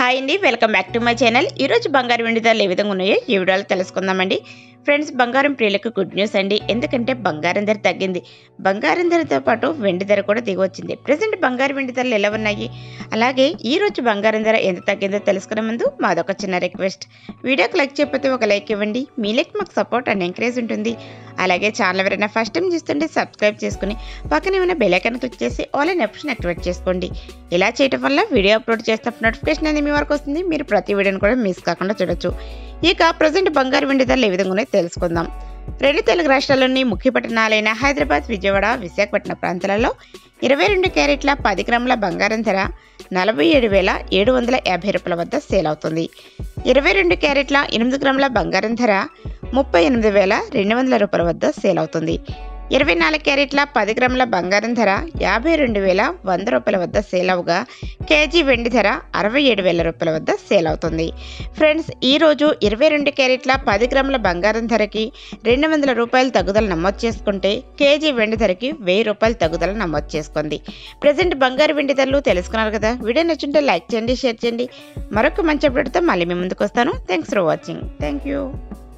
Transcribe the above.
hi అండి welcome back to my channel ఈరోజు బంగారు వెండి ధరలు ఏ విధంగా ఉన్నాయో ఈ వీడియోలో తెలుసుకుందామండి ఫ్రెండ్స్ బంగారం ప్రియులకు గుడ్ న్యూస్ అండి ఎందుకంటే బంగారం ధర తగ్గింది బంగారం ధరతో పాటు వెండి ధర కూడా దిగొచ్చింది ప్రజెంట్ బంగారు వెండి ధరలు ఎలా ఉన్నాయి అలాగే ఈ రోజు బంగారం ధర ఎంత తగ్గిందో తెలుసుకునే ముందు మాదొక చిన్న రిక్వెస్ట్ వీడియోకి లైక్ చెప్పితే ఒక లైక్ ఇవ్వండి మీ లైక్ మాకు సపోర్ట్ అండ్ ఎంకరేజ్ ఉంటుంది అలాగే ఛానల్ ఎవరైనా ఫస్ట్ టైం చూస్తుంటే సబ్స్క్రైబ్ చేసుకుని పక్కనే ఉన్న బెల్ ఐకాన్ క్లిక్ చేసి ఆల్ అండ్ ఆప్షన్ యాక్టివేట్ చేసుకోండి ఇలా చేయడం వల్ల వీడియో అప్లోడ్ చేసినప్పుడు నోటిఫికేషన్ అనేది మీ వరకు వస్తుంది మీరు ప్రతి వీడియోని కూడా మిస్ కాకుండా చూడొచ్చు ఇక ప్రజెంట్ బంగారు వెండి ధరలు ఏ విధంగా ఉన్నాయో తెలుసుకుందాం రెండు తెలుగు రాష్ట్రాల్లోని ముఖ్య పట్టణాలైన హైదరాబాద్ విజయవాడ విశాఖపట్నం ప్రాంతాలలో ఇరవై రెండు క్యారెట్ల పది గ్రాముల బంగారం ధర నలభై ఏడు వేల ఏడు వందల యాభై రూపాయల వద్ద సేల్ అవుతుంది ఇరవై రెండు క్యారెట్ల ఎనిమిది గ్రాముల బంగారం ధర ముప్పై ఎనిమిది వేల రెండు వందల రూపాయల వద్ద సేల్ అవుతుంది ఇరవై నాలుగు క్యారెట్ల పది గ్రాముల బంగారం ధర యాభై రెండు వేల వంద రూపాయల వద్ద సేల్ అవగా కేజీ వెండి ధర అరవై ఏడు వేల రూపాయల వద్ద సేల్ అవుతుంది ఫ్రెండ్స్ ఈరోజు ఇరవై రెండు క్యారెట్ల పది గ్రాముల బంగారం ధరకి రెండు వందల రూపాయల తగ్గుదల నమోదు చేసుకుంటే కేజీ వెండి ధరకి వెయ్యి రూపాయల తగ్గుదల నమోదు చేసుకుంది ప్రజెంట్ బంగారు వెండి ధరలు తెలుసుకున్నారు కదా వీడియో నచ్చుంటే లైక్ చేయండి షేర్ చేయండి మరొక మంచి అప్డేట్తో మళ్ళీ మీ ముందుకు వస్తాను thanks for watching thank you